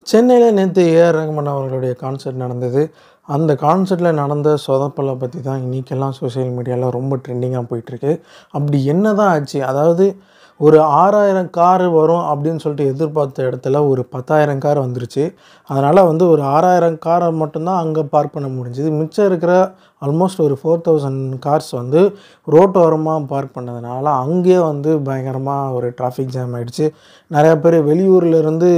சென்னையில் நேற்று ஏஆர் ரஹ்மான் அவர்களுடைய கான்சர்ட் நடந்தது அந்த கான்சர்ட்டில் நடந்த சொதப்பலை பற்றி தான் இன்றைக்கெல்லாம் சோஷியல் மீடியாவில் ரொம்ப ட்ரெண்டிங்காக போயிட்டுருக்கு அப்படி என்ன தான் ஆச்சு அதாவது ஒரு ஆறாயிரம் கார் வரும் அப்படின்னு சொல்லிட்டு எதிர்பார்த்த இடத்துல ஒரு பத்தாயிரம் கார் வந்துருச்சு அதனால் வந்து ஒரு ஆறாயிரம் காரை மட்டும்தான் அங்கே பார்க் பண்ண முடிஞ்சுது மிச்சம் இருக்கிற ஆல்மோஸ்ட் ஒரு ஃபோர் தௌசண்ட் கார்ஸ் வந்து ரோட்டோரமாக பார்க் பண்ணதுனால அங்கேயே வந்து பயங்கரமாக ஒரு டிராஃபிக் ஜாம் ஆகிடுச்சு நிறையா பேர் வெளியூர்லேருந்து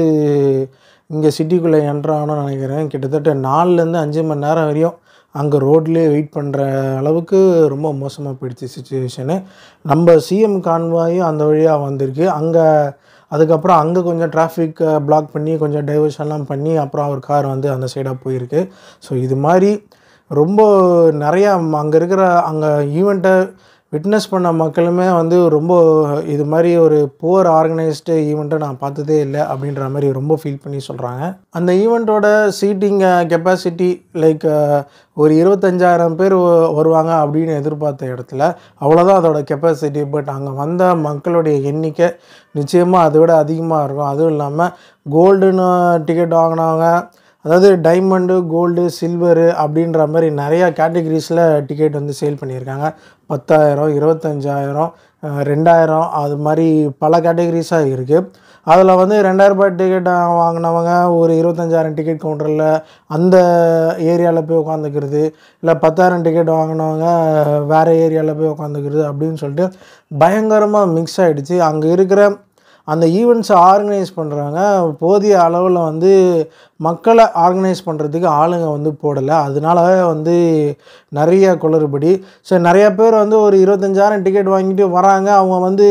இங்கே சிட்டிக்குள்ளே என்ட்ராகணும்னு நினைக்கிறேன் கிட்டத்தட்ட நாலுலேருந்து அஞ்சு மணி நேரம் வரையும் அங்கே ரோட்லேயே வெயிட் பண்ணுற அளவுக்கு ரொம்ப மோசமாக போயிடுச்சு சுச்சுவேஷனு நம்ம சிஎம் கான்வாயும் அந்த வழியாக வந்திருக்கு அங்கே அதுக்கப்புறம் அங்கே கொஞ்சம் டிராஃபிக் பிளாக் பண்ணி கொஞ்சம் டைவர்ஷன்லாம் பண்ணி அப்புறம் அவர் கார் வந்து அந்த சைடாக போயிருக்கு ஸோ இது மாதிரி ரொம்ப நிறையா அங்கே இருக்கிற அங்கே ஈவெண்ட்டை விட்னஸ் பண்ண மக்களுமே வந்து ரொம்ப இது மாதிரி ஒரு புவர் ஆர்கனைஸ்டு ஈவெண்ட்டை நான் பார்த்ததே இல்லை அப்படின்ற மாதிரி ரொம்ப ஃபீல் பண்ணி சொல்கிறாங்க அந்த ஈவெண்ட்டோட சீட்டிங் கெப்பாசிட்டி லைக் ஒரு இருபத்தஞ்சாயிரம் பேர் வ- வருவாங்க அப்படின்னு எதிர்பார்த்த இடத்துல அவ்வளோதான் அதோட கெப்பாசிட்டி பட் அங்கே வந்த மக்களுடைய எண்ணிக்கை நிச்சயமாக அதை விட அதிகமாக இருக்கும் அதுவும் இல்லாமல் கோல்டுன்னு டிக்கெட் வாங்கினவங்க அதாவது டைமண்டு கோல்டு சில்வரு அப்படின்ற மாதிரி நிறையா கேட்டகரிஸில் டிக்கெட் வந்து சேல் பண்ணியிருக்காங்க பத்தாயிரம் இருபத்தஞ்சாயிரம் அஹ், ரெண்டாயிரம் அது மாதிரி பல கேட்டகரிஸாக இருக்குது அதில் வந்து ரெண்டாயிரம் ரூபாய் டிக்கெட் வாங்கினவங்க ஒரு இருபத்தஞ்சாயிரம் டிக்கெட் கவுண்டரில் அந்த ஏரியாவில் போய் உட்காந்துக்கிறது இல்லை பத்தாயிரம் டிக்கெட் வாங்கினவங்க வேறு ஏரியாவில் போய் உட்காந்துக்கிறது அப்படின்னு சொல்லிட்டு பயங்கரமாக மிக்ஸ் ஆகிடுச்சு அங்கே இருக்கிற அந்த ஈவெண்ட்ஸை ஆர்கனைஸ் பண்ணுறவங்க போதிய அளவில் வந்து மக்களை ஆர்கனைஸ் பண்ணுறதுக்கு ஆளுங்க வந்து போடலை அதனாலவே வந்து நிறைய குளறுபடி ஸோ நிறைய பேர் வந்து ஒரு இருபத்தஞ்சாயிரம் டிக்கெட் வாங்கிட்டு வராங்க அவங்க வந்து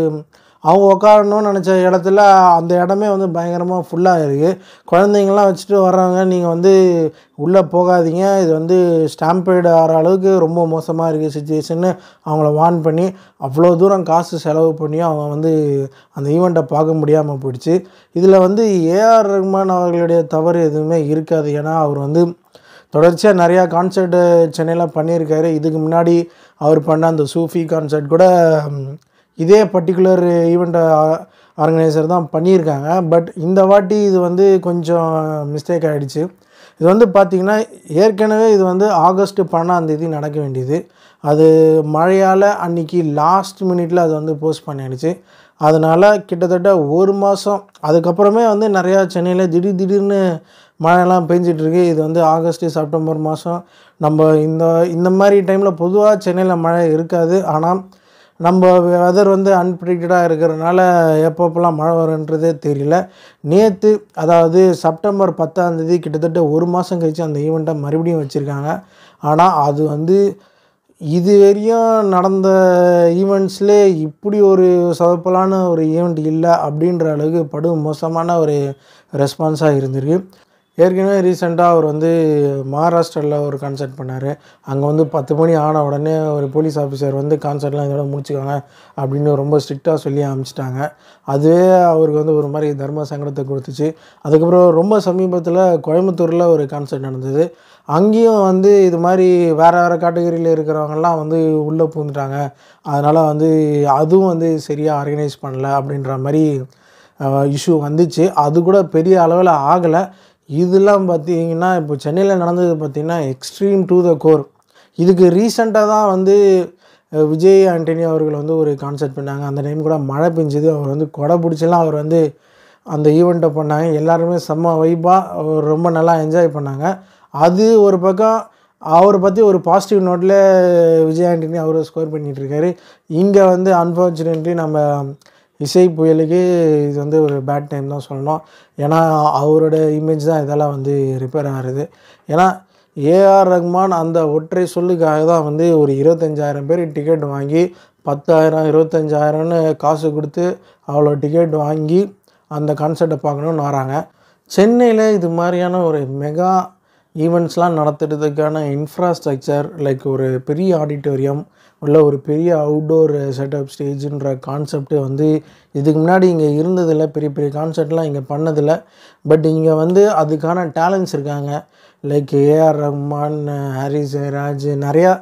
அவங்க உட்காரணும்னு நினச்ச இடத்துல அந்த இடமே வந்து பயங்கரமாக ஃபுல்லாக இருக்குது குழந்தைங்கள்லாம் வச்சுட்டு வர்றவங்க நீங்கள் வந்து உள்ளே போகாதீங்க இது வந்து ஸ்டாம்பேடு ஆகிற அளவுக்கு ரொம்ப மோசமாக இருக்குது சுச்சுவேஷன்னு அவங்கள வார்ன் பண்ணி அவ்வளோ தூரம் காசு செலவு பண்ணி அவங்க வந்து அந்த ஈவெண்ட்டை பார்க்க முடியாமல் போயிடுச்சு இதில் வந்து ஏஆர் ரஹ்மான் அவர்களுடைய தவறு எதுவுமே இருக்காது ஏன்னா அவர் வந்து தொடர்ச்சியாக நிறையா கான்சர்ட்டு சென்னையில் பண்ணியிருக்காரு இதுக்கு முன்னாடி அவர் பண்ண அந்த சூஃபி கான்சர்ட் கூட ம், இதே பர்டிகுலர் ஈவெண்ட்டை ஆர்கனைசர் தான் பண்ணியிருக்காங்க பட் இந்த வாட்டி இது வந்து கொஞ்சம் மிஸ்டேக் ஆகிடுச்சு இது வந்து பார்த்திங்கன்னா ஏற்கனவே இது வந்து ஆகஸ்ட் பன்னெண்டாம் தேதி நடக்க வேண்டியது அது மழையால் அன்னைக்கு லாஸ்ட் மினிட்ல அது வந்து போஸ்ட் பண்ணிடுச்சு அதனால் கிட்டத்தட்ட ஒரு மாதம் அதுக்கப்புறமே வந்து நிறையா சென்னையில் திடீர் திடீர்னு மழைலாம் பெஞ்சிட்டு இருக்கு இது வந்து ஆகஸ்ட் செப்டம்பர் மாதம் நம்ம இந்த இந்த மாதிரி டைமில் பொதுவாக சென்னையில் மழை இருக்காது ஆனால் நம்ம வெதர் வந்து அன்பிரிடிக்டடாக இருக்கிறனால எப்பப்போலாம் மழை வரும்ன்றதே தெரியல நேற்று அதாவது செப்டம்பர் பத்தாம் தேதி கிட்டத்தட்ட ஒரு மாதம் கழிச்சு அந்த ஈவெண்ட்டை மறுபடியும் வச்சுருக்காங்க ஆனால் அது வந்து இது வரையும் நடந்த ஈவெண்ட்ஸ்லே இப்படி ஒரு சொதப்பலான ஒரு ஈவெண்ட் இல்லை அப்படின்ற அளவுக்கு படு மோசமான ஒரு ரெஸ்பான்ஸாக இருந்திருக்கு ஏற்கனவே ரீசெண்டாக அவர் வந்து மகாராஷ்டிராவில் ஒரு கான்சர்ட் பண்ணார் அங்கே வந்து பத்து மணி ஆன உடனே ஒரு போலீஸ் ஆஃபீஸர் வந்து கான்சர்ட்லாம் இதோட முடிச்சுக்கோங்க அப்படின்னு ரொம்ப ஸ்ட்ரிக்டாக சொல்லி அனுப்பிச்சிட்டாங்க அதுவே அவருக்கு வந்து ஒரு மாதிரி தர்ம சங்கடத்தை கொடுத்துச்சு அதுக்கப்புறம் ரொம்ப சமீபத்தில் கோயம்புத்தூரில் ஒரு கான்சர்ட் நடந்தது அங்கேயும் வந்து இது மாதிரி வேறு வேறு கேட்டகரியில் இருக்கிறவங்கெல்லாம் வந்து உள்ளே பூந்துட்டாங்க அதனால் வந்து அதுவும் வந்து சரியாக ஆர்கனைஸ் பண்ணல அப்படின்ற மாதிரி இஷ்யூ வந்துச்சு அது கூட பெரிய அளவில் ஆகலை இதெல்லாம் பார்த்தீங்கன்னா இப்போ சென்னையில் நடந்தது பார்த்திங்கன்னா எக்ஸ்ட்ரீம் டு த கோர் இதுக்கு ரீசெண்டாக தான் வந்து அஹ், விஜய் ஆண்டனி அவர்கள் வந்து ஒரு கான்சர்ட் பண்ணாங்க அந்த டைம் கூட மழை பெஞ்சுது அவர் வந்து கொடை பிடிச்செல்லாம் அவர் வந்து அந்த ஈவெண்ட்டை பண்ணாங்க எல்லாருமே செம்ம வைப்பாக ரொம்ப நல்லா என்ஜாய் பண்ணாங்க அது ஒரு பக்கம் அவரை பற்றி ஒரு பாசிட்டிவ் நோட்டில் விஜய் ஆண்டனி அவர் ஸ்கோர் பண்ணிகிட்டு இருக்காரு இங்கே வந்து அன்ஃபார்ச்சுனேட்லி நம்ம இசை புயலுக்கு இது வந்து ஒரு பேட் டைம் தான் சொல்லணும் ஏன்னா அவரோட இமேஜ் தான் இதெல்லாம் வந்து ரிப்பேர் ஆகிறது ஏன்னா ஏஆர் ரஹ்மான் அந்த ஒற்றை சொல்லுக்காக தான் வந்து ஒரு இருபத்தஞ்சாயிரம் பேர் டிக்கெட் வாங்கி பத்தாயிரம் இருபத்தஞ்சாயிரம்னு காசு கொடுத்து அவ்வளோ டிக்கெட் வாங்கி அந்த கான்சர்ட்டை பார்க்கணுன்னு வராங்க சென்னையில் இது மாதிரியான ஒரு மெகா ஈவெண்ட்ஸ்லாம் நடத்துறதுக்கான இன்ஃப்ராஸ்ட்ரக்சர் லைக் ஒரு பெரிய ஆடிட்டோரியம் உள்ள ஒரு பெரிய அவுட்டோர் செட்டப் ஸ்டேஜுன்ற கான்செப்ட் வந்து இதுக்கு முன்னாடி இங்கே இருந்ததில்ல பெரிய பெரிய கான்செப்ட்லாம் இங்கே பண்ணதில்லை பட் இங்கே வந்து அதுக்கான டேலண்ட்ஸ் இருக்காங்க லைக் ஏஆர் ரஹ்மான் ஹாரிஸ் ஜெயராஜ் நிறையா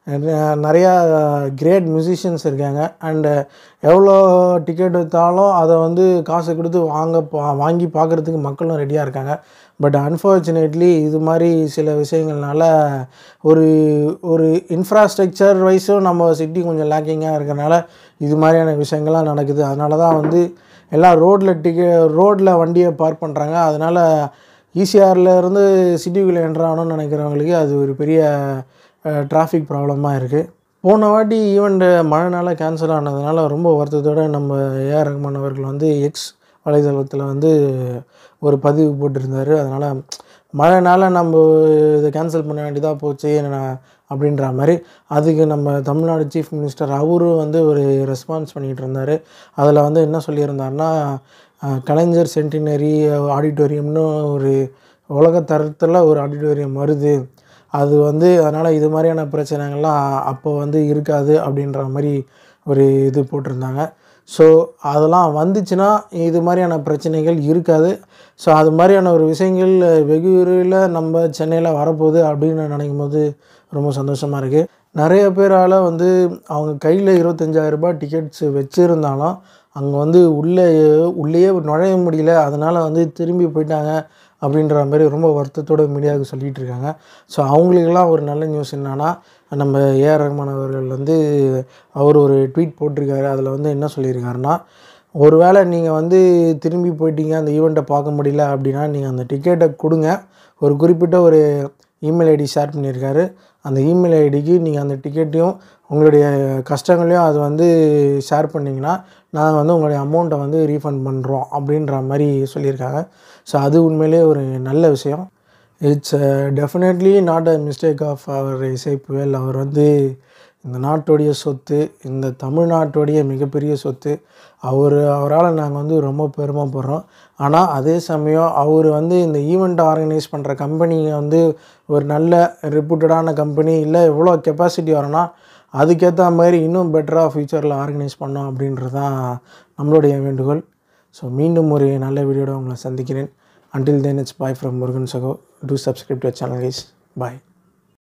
நிறைய- நிறையா கிரேட் மியூசிஷியன்ஸ் இருக்காங்க அண்டு எவ்வளோ டிக்கெட் விற்றாலும் அதை வந்து காசு கொடுத்து வாங்க பா- வாங்கி பார்க்குறதுக்கு மக்களும் ரெடியாக இருக்காங்க பட் அன்ஃபார்ச்சுனேட்லி இது மாதிரி சில விஷயங்கள்னால ஒரு ஒரு இன்ஃப்ராஸ்ட்ரக்சர் வைஸும் நம்ம சிட்டி கொஞ்சம் லேக்கிங்காக இருக்கறனால இது மாதிரியான விஷயங்கள்லாம் நடக்குது அதனால தான் வந்து எல்லாம் ரோட்டில் டிக்கெ ரோட்டில் வண்டியை பார்க் பண்ணுறாங்க அதனால் ஈசிஆரில் இருந்து சிட்டிக்குள்ளே என்ட்ரு ஆகணும்னு நினைக்கிறவங்களுக்கு அது ஒரு பெரிய டிராஃபிக் ப்ராப்ளமாக இருக்குது போன வாட்டி ஈவெண்ட்டு மழைனால கேன்சல் ஆனதுனால ரொம்ப வருத்தத்தோட நம்ம ஏஆர் ரஹ்மான் அவர்கள் வந்து எக்ஸ் வலைதளத்தில் வந்து ஒரு பதிவு போட்டிருந்தாரு அதனால் மழைனால நம்ம இதை கேன்சல் பண்ண வேண்டியதாக போச்சு நான் அப்படின்ற மாதிரி அதுக்கு நம்ம தமிழ்நாடு சீஃப் மினிஸ்டர் அவரும் வந்து ஒரு ரெஸ்பான்ஸ் பண்ணிகிட்டு இருந்தார் அதில் வந்து என்ன சொல்லியிருந்தாருன்னா அஹ், கலைஞர் சென்டினரி ஆடிட்டோரியம்னு ஒரு உலக தரத்தில் ஒரு ஆடிட்டோரியம் வருது அது வந்து அதனால் இது மாதிரியான பிரச்சனைகள்லாம் அப்போ வந்து இருக்காது அப்படின்ற மாதிரி ஒரு இது போட்டிருந்தாங்க ஸோ அதெல்லாம் வந்துச்சுன்னா இது மாதிரியான பிரச்சனைகள் இருக்காது ஸோ அது மாதிரியான ஒரு விஷயங்கள் வெகு விரைவில் நம்ம சென்னையில் வரப்போகுது அப்படின்னு நினைக்கும் போது ரொம்ப சந்தோஷமாக இருக்குது நிறைய பேரால் வந்து அவங்க கையில் இருபத்தஞ்சாயிரம் ரூபாய் டிக்கெட்ஸ் வச்சுருந்தாலும் அங்கே வந்து உள்ளே உள்ளேயே நுழைய முடியல அதனால் வந்து திரும்பி போயிட்டாங்க அப்படின்ற மாதிரி ரொம்ப வருத்தத்தோட மீடியாவுக்கு சொல்லிகிட்டு இருக்காங்க ஸோ அவங்களுக்கெல்லாம் ஒரு நல்ல நியூஸ் என்னன்னா நம்ம ஏஆர் ரஹ்மான் அவர்கள் வந்து அவர் ஒரு ட்வீட் போட்டிருக்காரு அதில் வந்து என்ன சொல்லியிருக்காருன்னா ஒருவேளை நீங்கள் வந்து திரும்பி போயிட்டீங்க அந்த ஈவெண்ட்டை பார்க்க முடியல அப்படின்னா நீங்கள் அந்த டிக்கெட்டை கொடுங்க ஒரு குறிப்பிட்ட ஒரு இமெயில் ஐடி ஷேர் பண்ணியிருக்காரு அந்த இமெயில் ஐடிக்கு நீங்கள் அந்த டிக்கெட்டையும் உங்களுடைய கஷ்டங்களையும் அது வந்து ஷேர் பண்ணிங்கன்னா நாங்கள் வந்து உங்களுடைய அமௌண்ட்டை வந்து ரீஃபண்ட் பண்ணுறோம் அப்படின்ற மாதிரி சொல்லியிருக்காங்க ஸோ அது உண்மையிலே ஒரு நல்ல விஷயம் it's definitely not a mistake of அவர் இசை புயல் அவர் வந்து இந்த நாட்டுடைய சொத்து இந்த தமிழ்நாட்டுடைய மிகப்பெரிய சொத்து அவர் அவரால் நாங்கள் வந்து ரொம்ப பெருமைப்படுறோம் ஆனால் அதே சமயம் அவர் வந்து இந்த ஈவெண்ட் ஆர்கனைஸ் பண்ணுற கம்பெனியை வந்து ஒரு நல்ல ரெப்யூட்டடான கம்பெனி இல்லை எவ்வளோ கெப்பாசிட்டி வரனா அதுக்கேற்ற மாதிரி இன்னும் பெட்டராக ஃப்யூச்சரில் ஆர்கனைஸ் பண்ணோம் அப்படின்றது தான் நம்மளுடைய வேண்டுகோள் ஸோ மீண்டும் ஒரு நல்ல வீடியோட உங்களை சந்திக்கிறேன் until then it's bye from Murugan சகோ do subscribe to our channel guys bye